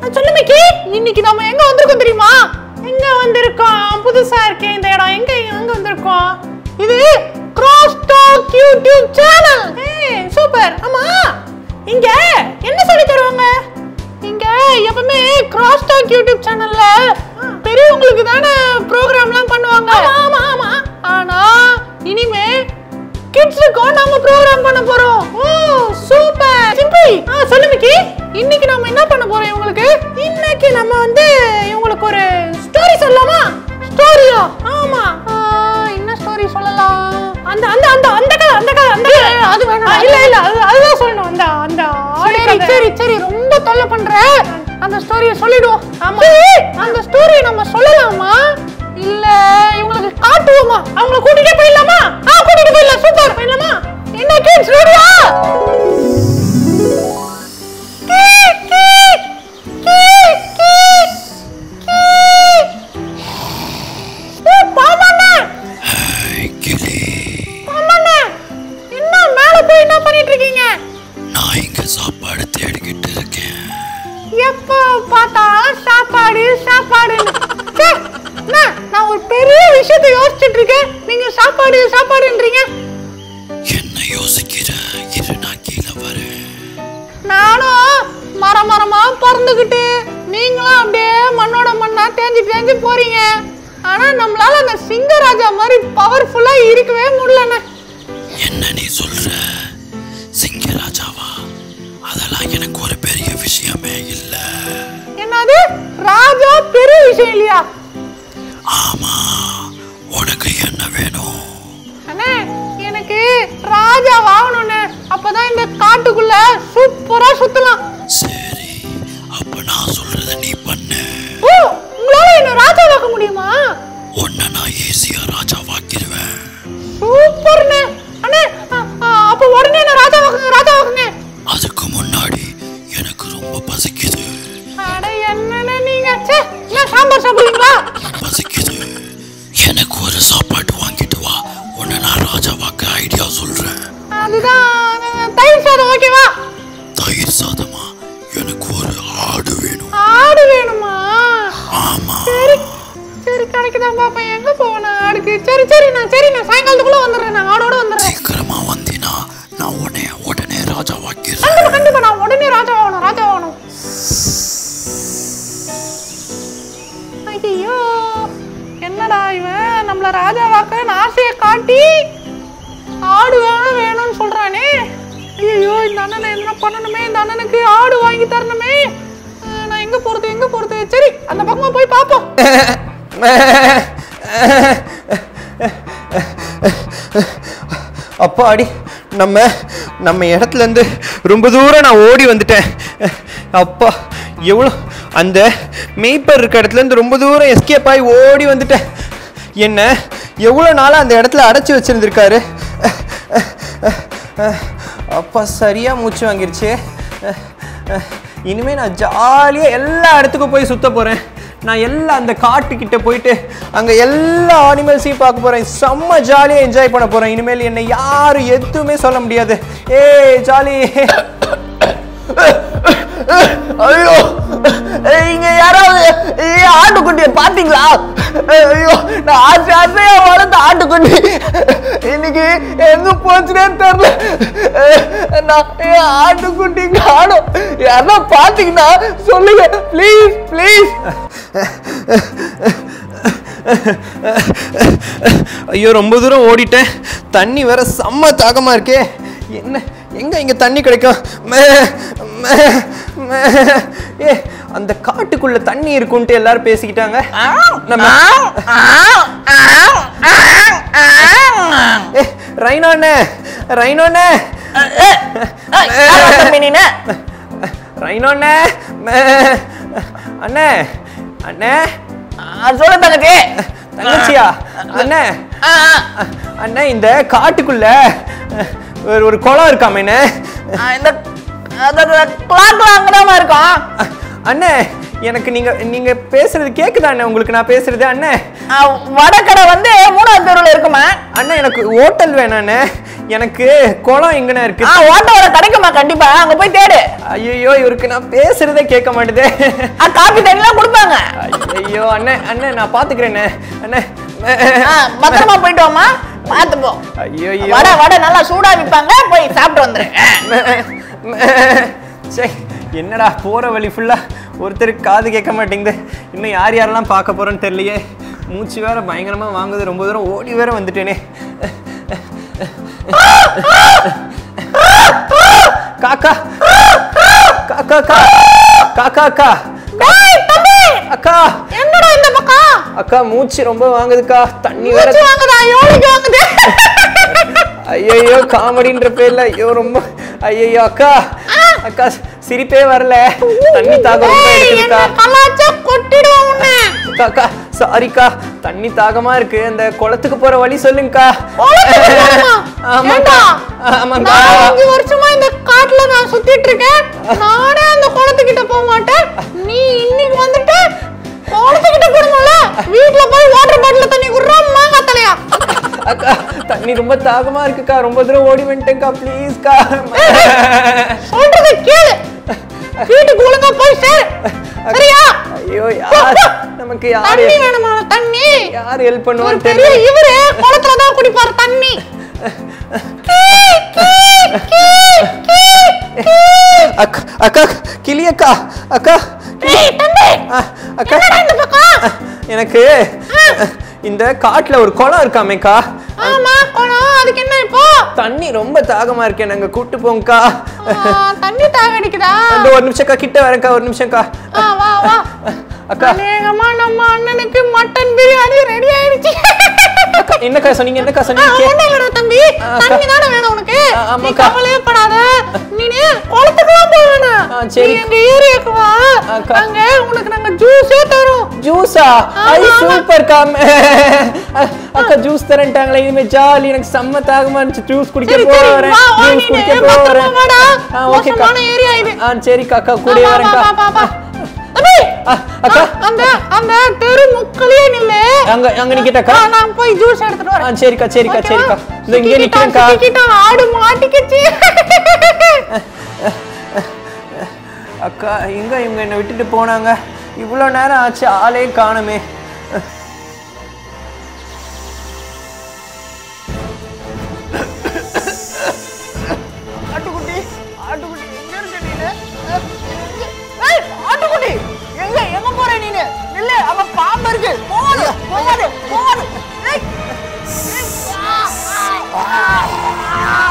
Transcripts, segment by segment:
சொல்லு மிக்கி இன்னைக்கு நம்ம எங்க வந்திருக்கோம் தெரியுமா எங்க வந்திருக்கோம் புதுசா இருக்கே இந்த இடம் எங்க எங்க வந்திருக்கோம் இது cross talk YouTube channel super ஆமா இங்க என்ன சொல்லி தருவாங்க இங்க எப்பவுமே கிராஸ் டாக் யூடியூப் சேனல்ல பெரியவங்களுக்கு தானே ப்ரோக்ராம்லாம் பண்ணுவாங்க ஆமா ஆமா ஆனா இனிமே கிட்ஸுக்கும் நம்ம ப்ரோக்ராம் பண்ண போறோம் ஓ சூப்பர் சிம்பிள் ஆ சொல்லு மிக்கி இன்னைக்கு நம்ம என்ன பண்ண போறோம் இவங்களுக்கு இன்னைக்கு நம்ம வந்து இவங்களுக்கு ஒரு ஸ்டோரி சொல்லலாமா ஸ்டோரியா ஆமா ஆ, என்ன ஸ்டோரி சொல்லலாம் அந்த அந்த அந்த அந்த கதை அந்த கதை அந்த கதை அது வேணும் இல்ல இல்ல அது அதுதான் சொல்லணும் அந்த அந்த சரி சரி சரி ரொம்ப தொல்லை பண்ற அந்த ஸ்டோரியை சொல்லிடுவோம் ஆமா அந்த ஸ்டோரியை நம்ம சொல்லலாமா இல்ல இவங்களுக்கு காட்டுவோமா அவங்கள கூட்டிட்டே போயிடலாமா ஆ கூட்டிட்டு போயிடலாம் சூப்பர் போயிடலாமா என்ன கிட்ஸ் ரெடியா என்ன மேல போய் என்ன பண்ணிட்டு இருக்கீங்க நான் இங்க சாப்பாடு தேடிக்கிட்டு இருக்கேன் எப்போ பார்த்தாலும் சாப்பாடு சாப்பாடு நான் ஒரு பெரிய விஷயத்தை யோசிச்சுட்டு இருக்கேன் நீங்க சாப்பாடு சாப்பாடுன்றீங்க என்ன யோசிக்கிற இரு நான் கீழே வரேன் நானும் மரம் மரமா பறந்துக்கிட்டு நீங்களும் அப்படியே மண்ணோட மண்ணா தேஞ்சு தேஞ்சு போறீங்க ஆனா நம்மளால அந்த சிங்கராஜா மாதிரி பவர்ஃபுல்லா இருக்கவே முடியலண்ணே என்ன நீ சொல்ற சிங்கராஜாவா அதெல்லாம் எனக்கு ஒரு பெரிய விஷயமே இல்ல என்னது ராஜா பெரிய விஷயம் இல்லையா ஆமா உனக்கு என்ன வேணும் அண்ணே எனக்கு ராஜா வாங்கணும்ண்ணே அப்பதான் இந்த காட்டுக்குள்ள சூப்பரா சுத்தலாம் சரி அப்ப நான் சொல்றத நீ பண்ணு ஓ உங்களால என்ன ராஜா வாக்க முடியுமா உன்னை நான் ஈஸியா ராஜாவாக்கிடுவேன் சூப்பர்ண்ணே அண்ணே அ- அ- அப்ப உடனே என்ன ராஜா வாக்குங்க ராஜா வாக்குங்க அதுக்கு முன்னாடி எனக்கு ரொம்ப பசிக்குது அட என்னண்ணே நீங்க ச்சே என்ன சாம்பார் சாப்பிடுவீங்களா பசிக்குது எனக்கு ஒரு சாப்பாடு வாங்கிட்டு வா உன்னை நான் ராஜாவாக்க ஐடியா சொல்றேன் அதுதான் அஹ், தயிர் சாதம் ஓகேவா தயிர் சாதமா எனக்கு ஒரு ஆடு வேணும் ஆடு வேணுமா ஆமா சரி சரி கிடைக்குதான் பாப்பேன் எங்க போகணும் ஆடுக்கு சரி சரி நான் சரி நான் சாயங்காலத்துக்குள்ள வந்துடுறேன் நான் ஆடோட வந்துடுறேன் சீக்கிரமா வந்தினா நான் உன்னை உடனே ராஜாவாக்கிறேன் கண்டிப்பா கண்டிப்பா நான் உடனே ராஜா ஆகணும் ராஜா ஆகணும் ஐயோ என்னடா இவன் நம்மள ராஜா வாக்க ஆசையை காட்டி ஆடு வேணும் வேணும்னு சொல்றானே ஐயோ இந்த அண்ணனை என்ன பண்ணணுமே இந்த அண்ணனுக்கு ஆடு வாங்கி தரணுமே அஹ், நான் எங்க போறது எங்க போறது சரி அந்த பக்கமா போய் பார்ப்போம் அப்பாடி நம்ம நம்ம இடத்துலேருந்து ரொம்ப தூரம் நான் ஓடி வந்துட்டேன் அப்பா எவ்வளோ அந்த மெய்ப்பர் இருக்க இடத்துலேருந்து ரொம்ப தூரம் எஸ்கேப் ஆகி ஓடி வந்துட்டேன் என்ன எவ்வளோ நாளாக அந்த இடத்துல அடைச்சி வச்சுருந்துருக்காரு அப்பா சரியாக மூச்சு வாங்கிருச்சு இனிமேல் நான் ஜாலியாக எல்லா இடத்துக்கும் போய் சுத்த போகிறேன் நான் எல்லா அந்த காட்டுக்கிட்ட போயிட்டு அங்கே எல்லா அனிமல்ஸையும் பார்க்க போகிறேன் செம்ம ஜாலியாக என்ஜாய் பண்ண போகிறேன் இனிமேல் என்னை யாரும் எதுவுமே சொல்ல முடியாது ஏய் ஜாலி ஐயோ இங்க யாராவது ஏய், ஆட்டுக்குட்டியை பாத்தீங்களா ஐயோ நான் ஆசை ஆசையா வளர்த்த ஆட்டுக்குட்டி இன்னைக்கு எங்க போச்சுனே தெரியல நான் என் ஆட்டுக்குட்டி காணும் யாரா பாத்தீங்கன்னா சொல்லுங்க ப்ளீஸ் ப்ளீஸ் ஐயோ ரொம்ப தூரம் ஓடிட்டேன் தண்ணி வேற செம்ம தாகமாக இருக்கே என்ன எங்க இங்க தண்ணி கிடைக்கும் மே, மே, மே. ஏ அந்த காட்டுக்குள்ள தண்ணி இருக்குன்ட்டு எல்லாரும் பேசிக்கிட்டாங்க நம்ம ஏ ரைனோண்ணே ரைனோண்ணே ரைனோண்ணே மே. அண்ணே அண்ணே சொல்ல தங்கச்சி தங்கச்சியா அண்ணே அண்ணே இந்த காட்டுக்குள்ள ஒரு ஒரு குளம் இருக்காமேண்ணே இந்த கிளாக்ல அங்கதான் இருக்கோம் அண்ணே எனக்கு நீங்க நீங்க பேசுறது கேக்குதா அண்ணே உங்களுக்கு நான் பேசுறது அண்ணே வடக்கடை வந்து மூணாவது தெருவில் இருக்குமா அண்ணே எனக்கு ஹோட்டல் வேணாண்ணே எனக்கு குளம் எங்கண்ணே இருக்கு ஆ ஓட்டோட கிடைக்குமா கண்டிப்பா அங்க போய் தேடு ஐயோ இவருக்கு நான் பேசுறதே கேட்க மாட்டேதே ஆ காப்பி தண்ணிலாம் கொடுப்பாங்க ஐயோ அண்ணே அண்ணே நான் பாத்துக்கிறேண்ணே அண்ணே ஆ, பத்திரமா போயிட்டு வாமா பார்த்து போ ஐயோ வடை வடை நல்லா சூடா விற்பாங்க போய் சாப்பிட்டு வந்துரு சே என்னடா போற வழி ஃபுல்லா ஒருத்தருக்கு காது கேட்க மாட்டேங்குது இன்னும் யார் யாரெல்லாம் பார்க்க போறோன்னு தெரியலையே மூச்சு வேற பயங்கரமா வாங்குது ரொம்ப தூரம் ஓடி வேற வந்துட்டேனே காக்கா காக்கா கா காக்கா அக்கா டேய் தம்பி அக்கா என்னடா இந்த பக்கம் அக்கா மூச்சு ரொம்ப வாங்குதுக்கா தண்ணி வேற மூச்சு வாங்குதா யோனிக்கு வாங்குது ஐயோ காமெடின்ற பேர்ல ஐயோ ரொம்ப ஐயோ அக்கா அக்கா சிரிப்பே வரல தண்ணி தாகம் ரொம்ப டேய், எடுக்குதுக்கா என்ன கலாச்சா கொட்டிடுவோம் உன்னை அக்கா அக்கா சாரிக்கா தண்ணி தாகமா இருக்கு அந்த குளத்துக்கு போற வழி சொல்லுங்கக்கா குளத்துக்கு போகணுமா? ஆமாக்கா ஏண்டா? ஆமாக்கா நான் அஞ்சு வருஷமா இந்த காட்டுல நான் சுத்திட்டு இருக்கேன் நானே அந்த குளத்துக்கிட்ட போக மாட்டேன் நீ இன்னைக்கு வந்துட்டு குளத்துக்கிட்ட போடுமல வீட்டுல போய் வாட்டர் பாட்டில தண்ணி குடுறோம் மாங்காய் தலையா அக்கா தண்ணி ரொம்ப தாகமா இருக்குக்கா ரொம்ப தூரம் ஓடி வந்துட்டேன்க்கா ப்ளீஸ்க்கா சொல்றத கேளு வீட்டுக்கு ஒழுங்கா போய் சேரு சரியா ஐயோ யார் நமக்கு யார் தண்ணி வேணுமா தண்ணி யார் ஹெல்ப் ஒரு பண்ணுவான்னு பெரிய தெரியல இவரு குளத்துல தான் குடிப்பாரு தண்ணி கீ, கீ, கீ, கீ, கீ. அக்கா அக்கா கிளி அக்கா அக்கா டேய், தம்பி ஆ, அக்கா என்னடா இந்த பக்கம் எனக்கு இந்த காட்டுல ஒரு குளம் இருக்காமேக்கா ஆமா குளம் அதுக்கு என்ன இப்போ தண்ணி ரொம்ப தாகமா இருக்கேன் நாங்க கூட்டு போங்கக்கா ஆ, தண்ணி தாகடிக்குதா இந்த ஒரு நிமிஷம்க்கா கிட்ட வரேன்க்கா ஒரு நிமிஷம்க்கா ஆ, வா வா அக்கா அநேகமா நம்ம அண்ணனுக்கு மட்டன் பிரியாணி ரெடி ஆயிடுச்சு அக்கா என்னக்கா சொன்னீங்க என்னக்கா ஆ, சொன்னீங்க ஒண்ணும் இல்லடா தம்பி தண்ணி தானே வேணும் உனக்கு ஆ, நீ ஆமாக்கா. கவலையே படாத நீனு குளத்துக்குலாம் போக வேணாம் ஆ, நீ சரி. எங்க ஏரியாக்கு வா அக்கா. அங்க உனக்கு நாங்க ஜூஸே தரோம் ஜூஸா ஐ ஆமா, ஆமா. சூப்பர் காம் அக்கா ஜூஸ் தரேன்ட்டாங்களே இனிமே ஜாலி எனக்கு செம்ம தாகமா இருந்துச்சு ஜூஸ் குடிக்க சரி சரி போறேன் வா வா ஜூஸ் நீனு குடிக்க பத்திரமா போறேன் வாடா ஆ ஓகேக்கா மோசமான ஏரியா இது ஆ சரிக்கா அக்கா கூட வா, வா, வரேன்க்கா வா, வா, வா. தம்பி ஆ, அக்கா ஆ, அந்த அந்த தெரு முக்கலையே நில்லு அங்க அங்க நிக்கிட்டக்கா ஆ, நான் போய் ஜூஸ் எடுத்துட்டு ஆ வரேன் சரிக்கா சரிக்கா ஓகேவா? சரிக்கா இந்த இங்கே சிக்கிக்கிட்டான், நிக்கிறேன்க்கா சிக்கிக்கிட்டான், ஆடு மாட்டிக்கிச்சு அக்கா எங்க இவங்க என்னை விட்டுட்டு போனாங்க இவ்வளோ நேரம் ஆச்சு ஆளே காணுமே ஆட்டுக்குட்டி ஆட்டுக்குட்டி எங்க இருக்க நீனு ஏய் ஆட்டுக்குட்டி எங்க எங்க போற நீனு நில்லு அங்க பாம்பு இருக்கு போகாது போகாது போகாது ஏய் ஏய், ஆ, ஆ, ஆ,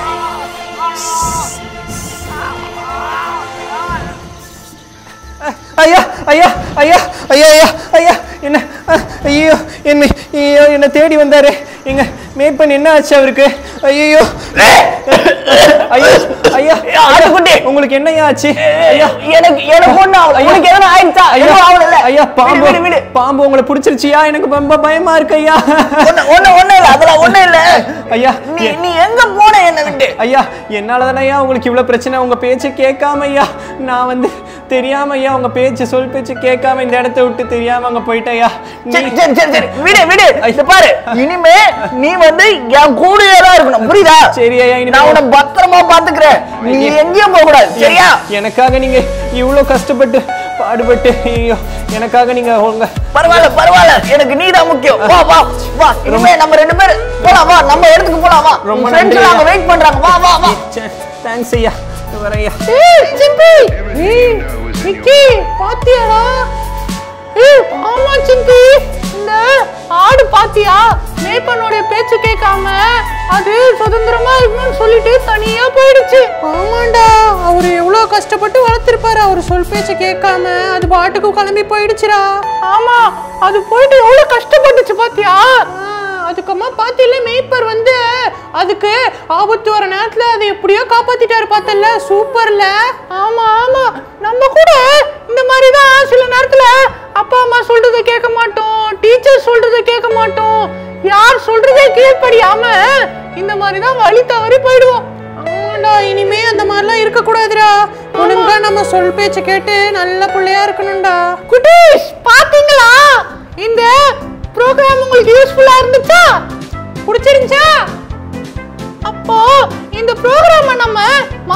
ஐயா ஐயா ஐயா ஐயா ஐயா ஐயா என்ன அஹ், ஐயோ என்ன ஐயோ என்ன தேடி வந்தாரு எங்க மேப்பன் என்ன ஆச்சு அவருக்கு ஐயோ ஐயா ஐயா ஆட்டுக்குட்டி. உங்களுக்கு என்னையா ஆச்சு ஐயா எனக்கு எனக்கு ஒண்ணு ஆகல ஐயா. உனக்கு எதனா ஆயிடுச்சா ஐயா எதுவும் ஆகல ஐயா பாம்பு விடு விடு பாம்பு உங்களை பிடிச்சிருச்சியா எனக்கு ரொம்ப பயமா இருக்கு ஐயா ஒண்ணு ஒண்ணு ஒண்ணு இல்ல அதெல்லாம் ஒண்ணு இல்ல ஐயா நீ நீ எங்க போன என்ன விட்டு ஐயா என்னால தானே ஐயா உங்களுக்கு இவ்வளவு பிரச்சனை உங்க பேச்சு கேட்காம ஐயா நான் வந்து தெரியாம ஐயா உங்க பேச்சு சொல் பேச்சு கேட்காம இந்த இடத்த விட்டு தெரியாம அங்க போயிட்டேன் ஐயா சரி நீ- சரி சரி சரி விடு விடு இத பாரு இனிமே நீ வந்து என் கூடயே தான் இருக்கணும் புரியுதா சரி ஐயா இனிமே நான் உன்னை பத்திரமா பாத்துக்கிறேன் நீ ஐயா. எங்கேயும் போக கூடாது சரியா எனக்காக நீங்க இவ்வளவு கஷ்டப்பட்டு பாடுபட்டு ஐயோ எனக்காக நீங்க உங்க பரவாயில்ல பரவாயில்ல எனக்கு நீ தான் முக்கியம் வா வா வா இனிமே நம்ம ரெண்டு பேரும் போலாம் வா நம்ம இடத்துக்கு போலாம் வா ரொம்ப ரொம்ப ஃப்ரெண்ட்ஸ் நன்றி எல்லாம் ஐயா. வெயிட் பண்றாங்க வா வா வா தேங்க்ஸ் ஐயா இதோ வரேன் ஐயா ஏய், சிம்பி ஏய், விக்கி பாத்தியாடா ஏய் ஆமா சிம்பி இந்த ஆடு பாத்தியா மேய்ப்பனுடைய பேச்சு கேட்காம அது சுதந்திரமா இருக்கணும்னு சொல்லிட்டு தனியா போயிடுச்சு ஆமாண்டா அவரு எவ்வளவு கஷ்டப்பட்டு வளர்த்திருப்பாரு அவர் சொல் பேச்சு கேட்காம அது பாட்டுக்கு கிளம்பி போயிடுச்சுடா ஆமா அது போயிட்டு எவ்வளவு கஷ்டப்பட்டுச்சு பாத்தியா அதுக்கம்மா பாத்தியில மேய்ப்பர் வந்து அதுக்கு ஆபத்து வர நேரத்துல அதை எப்படியோ காப்பாத்திட்டாரு பார்த்தல சூப்பர்ல ஆமா ஆமா நம்ம கூட இந்த மாதிரி தான் சில நேரத்துல அப்பா அம்மா சொல்றதை கேட்க மாட்டோம் டீச்சர் சொல்றதை கேட்க மாட்டோம் யார் சொல்றதே கீழ்ப்படியாம இந்த மாதிரி தான் வழி தவறி போயிடுவோம் ஆமாண்டா இனிமே அந்த மாதிரிலாம் இருக்க கூடாதுடா ஒழுங்கா நம்ம சொல் பேச்ச கேட்டு நல்ல பிள்ளையா இருக்கணும்டா குட்டீஸ் பாத்தீங்களா இந்த ப்ரோக்ராம் உங்களுக்கு யூஸ்ஃபுல்லா இருந்துச்சா பிடிச்சிருந்துச்சா அப்ப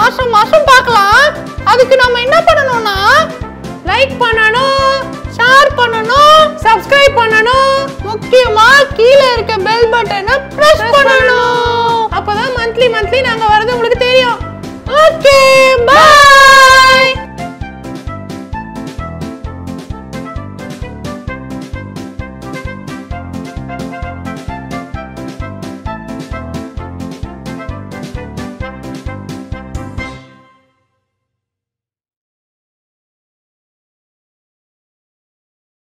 மாசம் மாசம் பார்க்கலாம் அதுக்கு நம்ம என்ன பண்ணணும்னா லைக் பண்ணணும் ஷேர் பண்ணணும் சப்ஸ்கிரைப் பண்ணணும் முக்கியமா கீழே இருக்க பெல் பட்டனை பிரஸ் பண்ணணும் அப்பதான் மந்த்லி மந்த்லி நாங்க வரது உங்களுக்கு தெரியும் ஓகே